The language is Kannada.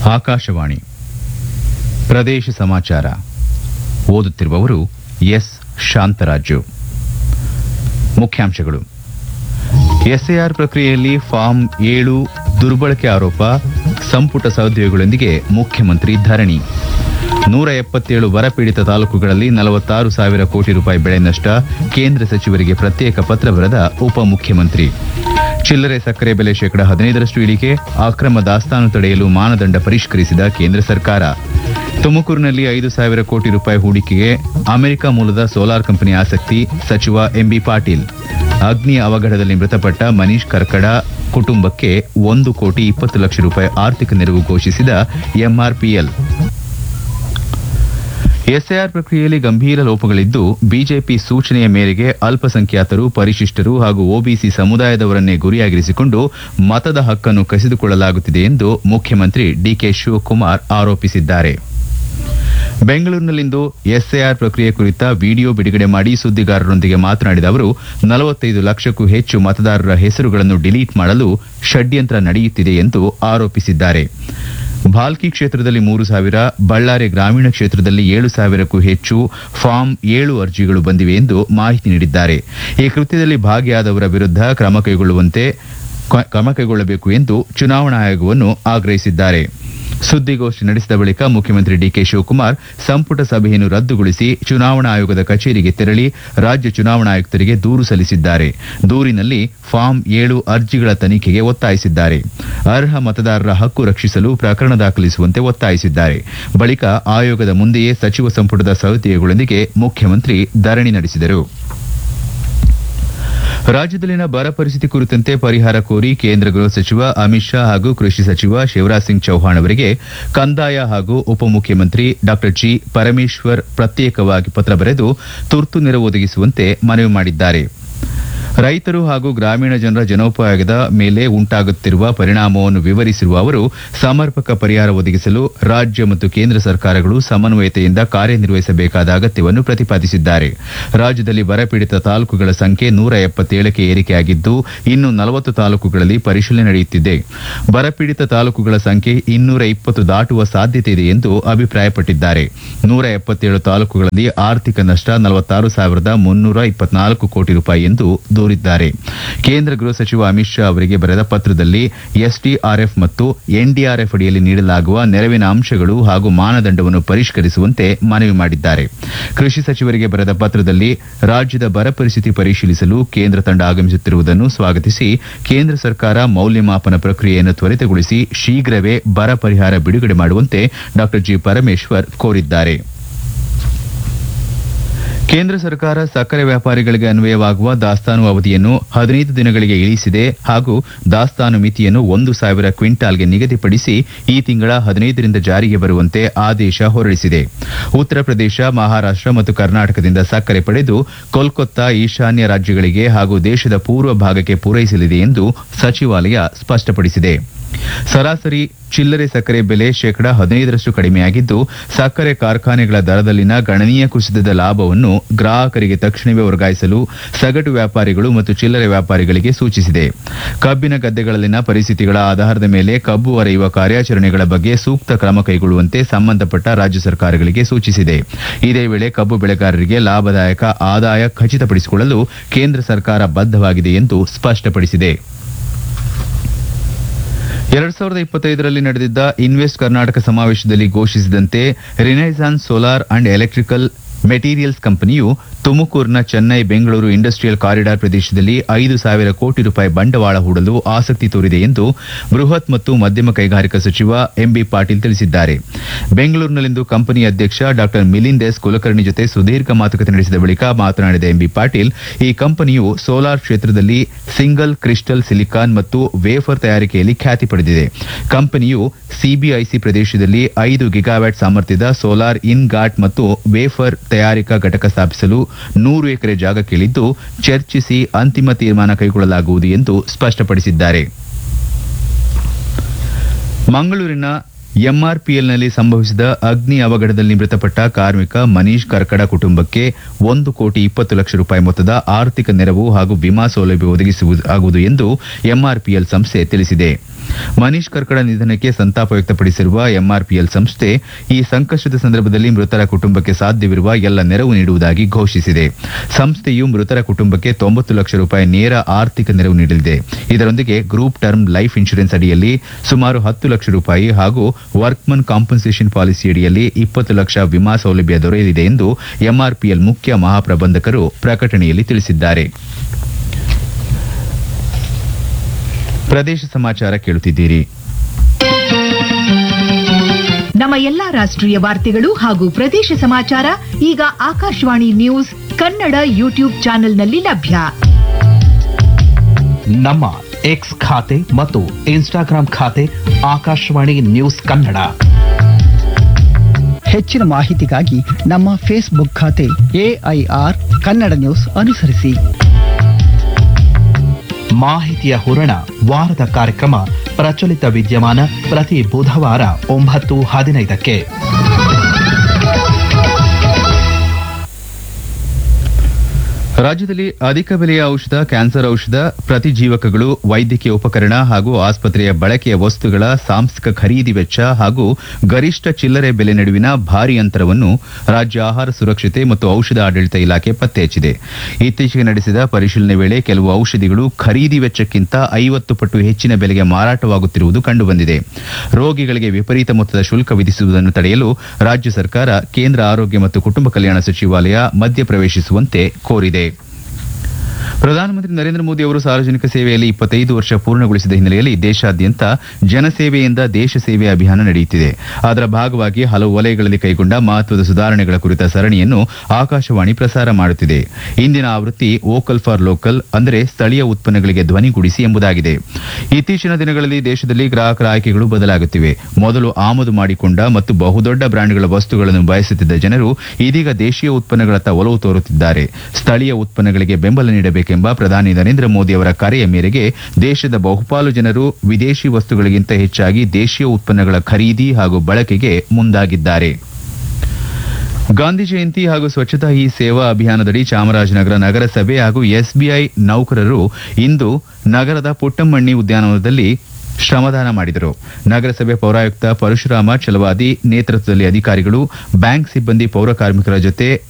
ಆಕಾಶವಾಣಿ ಪ್ರದೇಶ ಸಮಾಚಾರ ಓದುತ್ತಿರುವವರು ಎಸ್ ಶಾಂತರಾಜು ಮುಖ್ಯಾಂಶಗಳು ಎಸ್ಎಆರ್ ಪ್ರಕ್ರಿಯೆಯಲ್ಲಿ ಫಾರ್ಮ್ ಏಳು ದುರ್ಬಳಕೆ ಆರೋಪ ಸಂಪುಟ ಸಹೋದ್ಯೋಗಿಗಳೊಂದಿಗೆ ಮುಖ್ಯಮಂತ್ರಿ ಧರಣಿ ನೂರ ಎಪ್ಪತ್ತೇಳು ಬರಪೀಡಿತ ತಾಲೂಕುಗಳಲ್ಲಿ ನಲವತ್ತಾರು ಸಾವಿರ ಕೋಟಿ ರೂಪಾಯಿ ಬೆಳೆ ನಷ್ಟ ಕೇಂದ್ರ ಸಚಿವರಿಗೆ ಪ್ರತ್ಯೇಕ ಪತ್ರ ಬರೆದ ಉಪಮುಖ್ಯಮಂತ್ರಿ ಚಿಲ್ಲರೆ ಸಕ್ಕರೆ ಬೆಲೆ ಶೇಕಡ ಹದಿನೈದರಷ್ಟು ಇಳಿಕೆ ಅಕ್ರಮ ದಾಸ್ತಾನು ತಡೆಯಲು ಮಾನದಂಡ ಪರಿಷ್ಕರಿಸಿದ ಕೇಂದ್ರ ಸರ್ಕಾರ ತುಮಕೂರಿನಲ್ಲಿ ಐದು ಸಾವಿರ ಕೋಟಿ ರೂಪಾಯಿ ಹೂಡಿಕೆಗೆ ಅಮೆರಿಕ ಮೂಲದ ಸೋಲಾರ್ ಕಂಪನಿ ಆಸಕ್ತಿ ಸಚಿವ ಎಂಬಿ ಪಾಟೀಲ್ ಅಗ್ನಿ ಅವಘಡದಲ್ಲಿ ಮೃತಪಟ್ಟ ಮನೀಶ್ ಕರ್ಕಡ ಕುಟುಂಬಕ್ಕೆ ಒಂದು ಕೋಟಿ ಇಪ್ಪತ್ತು ಲಕ್ಷ ರೂಪಾಯಿ ಆರ್ಥಿಕ ನೆರವು ಘೋಷಿಸಿದ ಎಂಆರ್ಪಿಎಲ್ ಎಸ್ಐಆರ್ ಪ್ರಕ್ರಿಯೆಯಲ್ಲಿ ಗಂಭೀರ ಲೋಪಗಳಿದ್ದು ಬಿಜೆಪಿ ಸೂಚನೆಯ ಮೇರೆಗೆ ಅಲ್ಪಸಂಖ್ಯಾತರು ಪರಿಶಿಷ್ಟರು ಹಾಗೂ ಒಬಿಸಿ ಸಮುದಾಯದವರನ್ನೇ ಗುರಿಯಾಗಿರಿಸಿಕೊಂಡು ಮತದ ಹಕ್ಕನ್ನು ಕಸಿದುಕೊಳ್ಳಲಾಗುತ್ತಿದೆ ಎಂದು ಮುಖ್ಯಮಂತ್ರಿ ಡಿಕೆ ಶಿವಕುಮಾರ್ ಆರೋಪಿಸಿದ್ದಾರೆ ಬೆಂಗಳೂರಿನಲ್ಲಿಂದು ಎಸ್ಐಆರ್ ಪ್ರಕ್ರಿಯೆ ಕುರಿತ ವಿಡಿಯೋ ಬಿಡುಗಡೆ ಮಾಡಿ ಸುದ್ದಿಗಾರರೊಂದಿಗೆ ಮಾತನಾಡಿದ ಅವರು ನಲವತ್ತೈದು ಲಕ್ಷಕ್ಕೂ ಹೆಚ್ಚು ಮತದಾರರ ಹೆಸರುಗಳನ್ನು ಡಿಲೀಟ್ ಮಾಡಲು ಷಡ್ಯಂತ್ರ ನಡೆಯುತ್ತಿದೆ ಎಂದು ಆರೋಪಿಸಿದ್ದಾರೆ ಭಾಲ್ಕಿ ಕ್ಷೇತ್ರದಲ್ಲಿ ಮೂರು ಸಾವಿರ ಬಳ್ಳಾರಿ ಗ್ರಾಮೀಣ ಕ್ಷೇತ್ರದಲ್ಲಿ ಏಳು ಸಾವಿರಕ್ಕೂ ಹೆಚ್ಚು ಫಾರ್ಮ್ ಏಳು ಅರ್ಜಿಗಳು ಬಂದಿವೆ ಎಂದು ಮಾಹಿತಿ ನೀಡಿದ್ದಾರೆ ಈ ಕೃತ್ಯದಲ್ಲಿ ಭಾಗಿಯಾದವರ ವಿರುದ್ಧ ಕ್ರಮ ಕೈಗೊಳ್ಳುವಂತೆ ಕ್ರಮ ಕೈಗೊಳ್ಳಬೇಕು ಎಂದು ಚುನಾವಣಾ ಆಯೋಗವನ್ನು ಆಗ್ರಹಿಸಿದ್ದಾರೆ ಸುದ್ದಿಗೋಷ್ಠಿ ನಡೆಸಿದ ಬಳಿಕ ಮುಖ್ಯಮಂತ್ರಿ ಡಿಕೆ ಶಿವಕುಮಾರ್ ಸಂಪುಟ ಸಭೆಯನ್ನು ರದ್ದುಗೊಳಿಸಿ ಚುನಾವಣಾ ಆಯೋಗದ ಕಚೇರಿಗೆ ತೆರಳಿ ರಾಜ್ಯ ಚುನಾವಣಾ ಆಯುಕ್ತರಿಗೆ ದೂರು ಸಲ್ಲಿಸಿದ್ದಾರೆ ದೂರಿನಲ್ಲಿ ಫಾರ್ಮ್ ಏಳು ಅರ್ಜಿಗಳ ತನಿಖೆಗೆ ಒತ್ತಾಯಿಸಿದ್ದಾರೆ ಅರ್ಹ ಮತದಾರರ ಹಕ್ಕು ರಕ್ಷಿಸಲು ಪ್ರಕರಣ ದಾಖಲಿಸುವಂತೆ ಒತ್ತಾಯಿಸಿದ್ದಾರೆ ಬಳಿಕ ಆಯೋಗದ ಮುಂದೆಯೇ ಸಚಿವ ಸಂಪುಟದ ಸಹೋದ್ಯೋಗಿಗಳೊಂದಿಗೆ ಮುಖ್ಯಮಂತ್ರಿ ಧರಣಿ ನಡೆಸಿದರು ರಾಜ್ಯದಲ್ಲಿನ ಬರ ಪರಿಸ್ಥಿತಿ ಕುರಿತಂತೆ ಪರಿಹಾರ ಕೋರಿ ಕೇಂದ್ರ ಗೃಹ ಸಚಿವ ಅಮಿತ್ ಶಾ ಹಾಗೂ ಕೃಷಿ ಸಚಿವ ಶಿವರಾಜ್ ಸಿಂಗ್ ಚೌಹಾಣ್ ಅವರಿಗೆ ಕಂದಾಯ ಹಾಗೂ ಉಪಮುಖ್ಯಮಂತ್ರಿ ಡಾ ಜಿ ಪರಮೇಶ್ವರ್ ಪ್ರತ್ಯೇಕವಾಗಿ ಪತ್ರ ಬರೆದು ತುರ್ತು ನೆರವು ಒದಗಿಸುವಂತೆ ಮನವಿ ಮಾಡಿದ್ದಾರೆ ರೈತರು ಹಾಗೂ ಗ್ರಾಮೀಣ ಜನರ ಜನೋಪಯೋಗದ ಮೇಲೆ ಉಂಟಾಗುತ್ತಿರುವ ಪರಿಣಾಮವನ್ನು ವಿವರಿಸಿರುವ ಅವರು ಸಮರ್ಪಕ ಪರಿಹಾರ ಒದಗಿಸಲು ರಾಜ್ಯ ಮತ್ತು ಕೇಂದ್ರ ಸರ್ಕಾರಗಳು ಸಮನ್ವಯತೆಯಿಂದ ಕಾರ್ಯನಿರ್ವಹಿಸಬೇಕಾದ ಅಗತ್ಯವನ್ನು ಪ್ರತಿಪಾದಿಸಿದ್ದಾರೆ ರಾಜ್ಯದಲ್ಲಿ ಬರಪೀಡಿತ ತಾಲೂಕುಗಳ ಸಂಖ್ಯೆ ನೂರ ಎಪ್ಪತ್ತೇಳಕ್ಕೆ ಏರಿಕೆಯಾಗಿದ್ದು ಇನ್ನು ನಲವತ್ತು ತಾಲೂಕುಗಳಲ್ಲಿ ಪರಿಶೀಲನೆ ನಡೆಯುತ್ತಿದೆ ಬರಪೀಡಿತ ತಾಲೂಕುಗಳ ಸಂಖ್ಯೆ ಇನ್ನೂರ ಇಪ್ಪತ್ತು ದಾಟುವ ಸಾಧ್ಯತೆ ಇದೆ ಎಂದು ಅಭಿಪ್ರಾಯಪಟ್ಟಿದ್ದಾರೆ ನೂರ ಎಪ್ಪತ್ತೇಳು ತಾಲೂಕುಗಳಲ್ಲಿ ಆರ್ಥಿಕ ನಷ್ಟ ನಲವತ್ತಾರು ಸಾವಿರದ ಮುನ್ನೂರ ಇಪ್ಪತ್ನಾಲ್ಕು ಕೋಟಿ ರೂಪಾಯಿ ಎಂದು ದೂರಿದ್ದಾರೆ ಕೇಂದ್ರ ಗೃಹ ಸಚಿವ ಅಮಿತ್ ಶಾ ಅವರಿಗೆ ಬರೆದ ಪತ್ರದಲ್ಲಿ ಎಸ್ಡಿಆರ್ಎಫ್ ಮತ್ತು ಎನ್ಡಿಆರ್ಎಫ್ ಅಡಿಯಲ್ಲಿ ನೀಡಲಾಗುವ ನೆರವಿನ ಅಂಶಗಳು ಹಾಗೂ ಮಾನದಂಡವನ್ನು ಪರಿಷ್ಕರಿಸುವಂತೆ ಮನವಿ ಮಾಡಿದ್ದಾರೆ ಕೃಷಿ ಸಚಿವರಿಗೆ ಬರೆದ ಪತ್ರದಲ್ಲಿ ರಾಜ್ಯದ ಬರ ಪರಿಸ್ಥಿತಿ ಪರಿಶೀಲಿಸಲು ಕೇಂದ್ರ ತಂಡ ಆಗಮಿಸುತ್ತಿರುವುದನ್ನು ಸ್ವಾಗತಿಸಿ ಕೇಂದ್ರ ಸರ್ಕಾರ ಮೌಲ್ಯಮಾಪನ ಪ್ರಕ್ರಿಯೆಯನ್ನು ತ್ವರಿತಗೊಳಿಸಿ ಶೀಘ್ರವೇ ಬರ ಪರಿಹಾರ ಬಿಡುಗಡೆ ಮಾಡುವಂತೆ ಡಾ ಜಿ ಪರಮೇಶ್ವರ್ ಕೋರಿದ್ದಾರೆ ಕೇಂದ್ರ ಸರ್ಕಾರ ಸಕ್ಕರೆ ವ್ಯಾಪಾರಿಗಳಿಗೆ ಅನ್ವಯವಾಗುವ ದಾಸ್ತಾನು ಅವಧಿಯನ್ನು ಹದಿನೈದು ದಿನಗಳಿಗೆ ಇಳಿಸಿದೆ ಹಾಗೂ ದಾಸ್ತಾನು ಮಿತಿಯನ್ನು ಒಂದು ಸಾವಿರ ಕ್ವಿಂಟಾಲ್ಗೆ ನಿಗದಿಪಡಿಸಿ ಈ ತಿಂಗಳ ಹದಿನೈದರಿಂದ ಜಾರಿಗೆ ಬರುವಂತೆ ಆದೇಶ ಹೊರಡಿಸಿದೆ ಉತ್ತರ ಪ್ರದೇಶ ಮಹಾರಾಷ್ಟ ಮತ್ತು ಕರ್ನಾಟಕದಿಂದ ಸಕ್ಕರೆ ಪಡೆದು ಕೋಲ್ಕತ್ತಾ ಈಶಾನ್ಯ ರಾಜ್ಯಗಳಿಗೆ ಹಾಗೂ ದೇಶದ ಪೂರ್ವ ಭಾಗಕ್ಕೆ ಪೂರೈಸಲಿದೆ ಎಂದು ಸಚಿವಾಲಯ ಸ್ಪಷ್ಟಪಡಿಸಿದೆ ಸರಾಸರಿ ಚಿಲ್ಲರೆ ಸಕ್ಕರೆ ಬೆಲೆ ಶೇಕಡ ಹದಿನೈದರಷ್ಟು ಕಡಿಮೆಯಾಗಿದ್ದು ಸಕ್ಕರೆ ಕಾರ್ಖಾನೆಗಳ ದರದಲ್ಲಿನ ಗಣನೀಯ ಕುಸಿತದ ಲಾಭವನ್ನು ಗ್ರಾಹಕರಿಗೆ ತಕ್ಷಣವೇ ವರ್ಗಾಯಿಸಲು ಸಗಟು ವ್ಯಾಪಾರಿಗಳು ಮತ್ತು ಚಿಲ್ಲರೆ ವ್ಯಾಪಾರಿಗಳಿಗೆ ಸೂಚಿಸಿದೆ ಕಬ್ಬಿನ ಗದ್ದೆಗಳಲ್ಲಿನ ಪರಿಸ್ಥಿತಿಗಳ ಆಧಾರದ ಮೇಲೆ ಕಬ್ಬು ಅರೆಯುವ ಕಾರ್ಯಾಚರಣೆಗಳ ಬಗ್ಗೆ ಸೂಕ್ತ ಕ್ರಮ ಕೈಗೊಳ್ಳುವಂತೆ ಸಂಬಂಧಪಟ್ಟ ರಾಜ್ಯ ಸರ್ಕಾರಗಳಿಗೆ ಸೂಚಿಸಿದೆ ಇದೇ ವೇಳೆ ಕಬ್ಬು ಬೆಳೆಗಾರರಿಗೆ ಲಾಭದಾಯಕ ಆದಾಯ ಖಚಿತಪಡಿಸಿಕೊಳ್ಳಲು ಕೇಂದ್ರ ಸರ್ಕಾರ ಬದ್ದವಾಗಿದೆ ಎಂದು ಸ್ಪಷ್ಟಪಡಿಸಿದೆ ಎರಡ್ ಸಾವಿರದ ಇಪ್ಪತ್ತೈದರಲ್ಲಿ ನಡೆದಿದ್ದ ಇನ್ವೆಸ್ಟ್ ಕರ್ನಾಟಕ ಸಮಾವೇಶದಲ್ಲಿ ಘೋಷಿಸಿದಂತೆ renaissance solar and electrical materials ಕಂಪನಿಯು ತುಮಕೂರಿನ ಚೆನ್ನೈ ಬೆಂಗಳೂರು ಇಂಡಸ್ಟ್ರಿಯಲ್ ಕಾರಿಡಾರ್ ಪ್ರದೇಶದಲ್ಲಿ ಐದು ಸಾವಿರ ಕೋಟಿ ರೂಪಾಯಿ ಬಂಡವಾಳ ಹೂಡಲು ಆಸಕ್ತಿ ತೋರಿದೆ ಎಂದು ಬೃಹತ್ ಮತ್ತು ಮಧ್ಯಮ ಕೈಗಾರಿಕಾ ಸಚಿವ ಎಂಬಿ ಪಾಟೀಲ್ ತಿಳಿಸಿದ್ದಾರೆ ಬೆಂಗಳೂರಿನಲ್ಲಿಂದು ಕಂಪನಿ ಅಧ್ಯಕ್ಷ ಡಾ ಮಿಲಿಂದ್ ಎಸ್ ಕುಲಕರ್ಣಿ ಜೊತೆ ಸುದೀರ್ಘ ಮಾತುಕತೆ ನಡೆಸಿದ ಬಳಿಕ ಮಾತನಾಡಿದ ಎಂಬಿ ಪಾಟೀಲ್ ಈ ಕಂಪನಿಯು ಸೋಲಾರ್ ಕ್ಷೇತ್ರದಲ್ಲಿ ಸಿಂಗಲ್ ಕ್ರಿಸ್ಟಲ್ ಸಿಲಿಕಾನ್ ಮತ್ತು ವೇಫರ್ ತಯಾರಿಕೆಯಲ್ಲಿ ಖ್ಯಾತಿ ಪಡೆದಿದೆ ಕಂಪನಿಯು ಸಿಬಿಐಸಿ ಪ್ರದೇಶದಲ್ಲಿ ಐದು ಗಿಗಾವ್ಯಾಟ್ ಸಾಮರ್ಥ್ಯದ ಸೋಲಾರ್ ಇನ್ ಗಾಟ್ ಮತ್ತು ವೇಫರ್ ತಯಾರಿಕಾ ಘಟಕ ಸ್ಥಾಪಿಸಲು ನೂರು ಎಕರೆ ಜಾಗ ಕೇಳಿದ್ದು ಚರ್ಚಿಸಿ ಅಂತಿಮ ತೀರ್ಮಾನ ಕೈಗೊಳ್ಳಲಾಗುವುದು ಎಂದು ಸ್ಪಷ್ಟಪಡಿಸಿದ್ದಾರೆ ಮಂಗಳೂರಿನ ಎಂಆರ್ಪಿಎಲ್ನಲ್ಲಿ ಸಂಭವಿಸಿದ ಅಗ್ನಿ ಅವಘಡದಲ್ಲಿ ಮೃತಪಟ್ಟ ಕಾರ್ಮಿಕ ಮನೀಶ್ ಕರ್ಕಡ ಕುಟುಂಬಕ್ಕೆ ಒಂದು ಕೋಟಿ ಇಪ್ಪತ್ತು ಲಕ್ಷ ರೂಪಾಯಿ ಮೊತ್ತದ ಆರ್ಥಿಕ ನೆರವು ಹಾಗೂ ವಿಮಾ ಸೌಲಭ್ಯ ಒದಗಿಸಲಾಗುವುದು ಎಂದು ಎಂಆರ್ಪಿಎಲ್ ಸಂಸ್ಥೆ ತಿಳಿಸಿದೆ ಮನೀಶ್ ಕರ್ಕಡ ನಿಧನಕ್ಕೆ ಸಂತಾಪ ವ್ಯಕ್ತಪಡಿಸಿರುವ ಎಂಆರ್ಪಿಎಲ್ ಸಂಸ್ಥೆ ಈ ಸಂಕಷ್ಟದ ಸಂದರ್ಭದಲ್ಲಿ ಮೃತರ ಕುಟುಂಬಕ್ಕೆ ಸಾಧ್ಯವಿರುವ ಎಲ್ಲ ನೆರವು ನೀಡುವುದಾಗಿ ಘೋಷಿಸಿದೆ ಸಂಸ್ಥೆಯು ಮೃತರ ಕುಟುಂಬಕ್ಕೆ ತೊಂಬತ್ತು ಲಕ್ಷ ರೂಪಾಯಿ ನೇರ ಆರ್ಥಿಕ ನೆರವು ನೀಡಲಿದೆ ಇದರೊಂದಿಗೆ ಗ್ರೂಪ್ ಟರ್ಮ್ ಲೈಫ್ ಇನ್ಶೂರೆನ್ಸ್ ಅಡಿಯಲ್ಲಿ ಸುಮಾರು ಹತ್ತು ಲಕ್ಷ ರೂಪಾಯಿ ಹಾಗೂ ವರ್ಕ್ಮನ್ ಕಾಂಪನ್ಸೇಷನ್ ಪಾಲಿಸಿ ಅಡಿಯಲ್ಲಿ ಇಪ್ಪತ್ತು ಲಕ್ಷ ವಿಮಾ ಸೌಲಭ್ಯ ದೊರೆಯಲಿದೆ ಎಂದು ಎಂಆರ್ಪಿಎಲ್ ಮುಖ್ಯ ಮಹಾಪ್ರಬಂಧಕರು ಪ್ರಕಟಣೆಯಲ್ಲಿ ತಿಳಿಸಿದ್ದಾರೆ ಪ್ರದೇಶ ಸಮಾಚಾರ ಕೇಳುತ್ತಿದ್ದೀರಿ ನಮ್ಮ ಎಲ್ಲಾ ರಾಷ್ಟ್ರೀಯ ವಾರ್ತೆಗಳು ಹಾಗೂ ಪ್ರದೇಶ ಸಮಾಚಾರ ಈಗ ಆಕಾಶವಾಣಿ ನ್ಯೂಸ್ ಕನ್ನಡ ಯೂಟ್ಯೂಬ್ ಚಾನೆಲ್ನಲ್ಲಿ ಲಭ್ಯ ನಮ್ಮ ಎಕ್ಸ್ ಖಾತೆ ಮತ್ತು ಇನ್ಸ್ಟಾಗ್ರಾಂ ಖಾತೆ ಆಕಾಶವಾಣಿ ನ್ಯೂಸ್ ಕನ್ನಡ ಹೆಚ್ಚಿನ ಮಾಹಿತಿಗಾಗಿ ನಮ್ಮ ಫೇಸ್ಬುಕ್ ಖಾತೆ ಎಐಆರ್ ಕನ್ನಡ ನ್ಯೂಸ್ ಅನುಸರಿಸಿ ಮಾಹಿತಿಯ ಹೂರಣ ವಾರದ ಕಾರ್ಯಕ್ರಮ ಪ್ರಚಲಿತ ವಿದ್ಯಮಾನ ಪ್ರತಿ ಬುಧವಾರ ಒಂಬತ್ತು ಹದಿನೈದಕ್ಕೆ ರಾಜ್ಯದಲ್ಲಿ ಅಧಿಕ ಬೆಲೆಯ ಔಷಧ ಕ್ಯಾನ್ಸರ್ ಔಷಧ ಪ್ರತಿಜೀವಕಗಳು ವೈದ್ಯಕೀಯ ಉಪಕರಣ ಹಾಗೂ ಆಸ್ಪತ್ರೆಯ ಬಳಕೆಯ ವಸ್ತುಗಳ ಸಾಂಸ್ಥಿಕ ಖರೀದಿ ವೆಚ್ಚ ಹಾಗೂ ಗರಿಷ್ಠ ಚಿಲ್ಲರೆ ಬೆಲೆ ನಡುವಿನ ಭಾರಿ ಅಂತರವನ್ನು ರಾಜ್ಯ ಆಹಾರ ಸುರಕ್ಷತೆ ಮತ್ತು ಔಷಧ ಆಡಳಿತ ಇಲಾಖೆ ಪತ್ತೆ ಹಚ್ಚಿದೆ ಇತ್ತೀಚೆಗೆ ನಡೆಸಿದ ಪರಿಶೀಲನೆ ವೇಳೆ ಕೆಲವು ಔಷಧಿಗಳು ಖರೀದಿ ವೆಚ್ಚಕ್ಕಿಂತ ಐವತ್ತು ಪಟ್ಟು ಹೆಚ್ಚಿನ ಬೆಲೆಗೆ ಮಾರಾಟವಾಗುತ್ತಿರುವುದು ಕಂಡುಬಂದಿದೆ ರೋಗಿಗಳಿಗೆ ವಿಪರೀತ ಮೊತ್ತದ ಶುಲ್ಕ ವಿಧಿಸುವುದನ್ನು ತಡೆಯಲು ರಾಜ್ಯ ಸರ್ಕಾರ ಕೇಂದ್ರ ಆರೋಗ್ಯ ಮತ್ತು ಕುಟುಂಬ ಕಲ್ಯಾಣ ಸಚಿವಾಲಯ ಮಧ್ಯಪ್ರವೇಶಿಸುವಂತೆ ಕೋರಿದೆ ಪ್ರಧಾನಮಂತ್ರಿ ನರೇಂದ್ರ ಮೋದಿ ಅವರು ಸಾರ್ವಜನಿಕ ಸೇವೆಯಲ್ಲಿ ಇಪ್ಪತ್ತೈದು ವರ್ಷ ಪೂರ್ಣಗೊಳಿಸಿದ ಹಿನ್ನೆಲೆಯಲ್ಲಿ ದೇಶಾದ್ಯಂತ ಜನಸೇವೆಯಿಂದ ದೇಶ ಸೇವೆ ಅಭಿಯಾನ ನಡೆಯುತ್ತಿದೆ ಅದರ ಭಾಗವಾಗಿ ಹಲವು ವಲಯಗಳಲ್ಲಿ ಕೈಗೊಂಡ ಮಹತ್ವದ ಸುಧಾರಣೆಗಳ ಕುರಿತ ಸರಣಿಯನ್ನು ಆಕಾಶವಾಣಿ ಪ್ರಸಾರ ಮಾಡುತ್ತಿದೆ ಇಂದಿನ ಆವೃತ್ತಿ ವೋಕಲ್ ಫಾರ್ ಲೋಕಲ್ ಅಂದರೆ ಸ್ಥಳೀಯ ಉತ್ಪನ್ನಗಳಿಗೆ ಧ್ವನಿಗೂಡಿಸಿ ಎಂಬುದಾಗಿದೆ ಇತ್ತೀಚಿನ ದಿನಗಳಲ್ಲಿ ದೇಶದಲ್ಲಿ ಗ್ರಾಹಕರ ಆಯ್ಕೆಗಳು ಬದಲಾಗುತ್ತಿವೆ ಮೊದಲು ಆಮದು ಮಾಡಿಕೊಂಡ ಮತ್ತು ಬಹುದೊಡ್ಡ ಬ್ರ್ಯಾಂಡ್ಗಳ ವಸ್ತುಗಳನ್ನು ಬಯಸುತ್ತಿದ್ದ ಜನರು ಇದೀಗ ದೇಶೀಯ ಉತ್ಪನ್ನಗಳತ್ತ ಒಲವು ತೋರುತ್ತಿದ್ದಾರೆ ಸ್ಥಳೀಯ ಉತ್ಪನ್ನಗಳಿಗೆ ಬೆಂಬಲ ನೀಡಬೇಕೆಂಬ ಪ್ರಧಾನಿ ನರೇಂದ್ರ ಮೋದಿ ಅವರ ಕರೆಯ ಮೇರೆಗೆ ದೇಶದ ಬಹುಪಾಲು ಜನರು ವಿದೇಶಿ ವಸ್ತುಗಳಿಗಿಂತ ಹೆಚ್ಚಾಗಿ ದೇಶೀಯ ಉತ್ಪನ್ನಗಳ ಖರೀದಿ ಹಾಗೂ ಬಳಕೆಗೆ ಮುಂದಾಗಿದ್ದಾರೆ ಗಾಂಧಿ ಜಯಂತಿ ಹಾಗೂ ಸ್ವಚ್ಛತಾ ಹಿ ಸೇವಾ ಅಭಿಯಾನದಡಿ ಚಾಮರಾಜನಗರ ನಗರಸಭೆ ಹಾಗೂ ಎಸ್ಬಿಐ ನೌಕರರು ಇಂದು ನಗರದ ಪುಟ್ಟಮ್ಮಣ್ಣಿ ಉದ್ಯಾನವನದಲ್ಲಿ ಶ್ರಮದಾನ ಮಾಡಿದರು ನಗರಸಭೆ ಪೌರಾಯುಕ್ತ ಪರಶುರಾಮ ಚಲವಾದಿ ನೇತೃತ್ವದಲ್ಲಿ ಅಧಿಕಾರಿಗಳು ಬ್ಯಾಂಕ್ ಸಿಬ್ಬಂದಿ ಪೌರ ಕಾರ್ಮಿಕರ ಜೊತೆ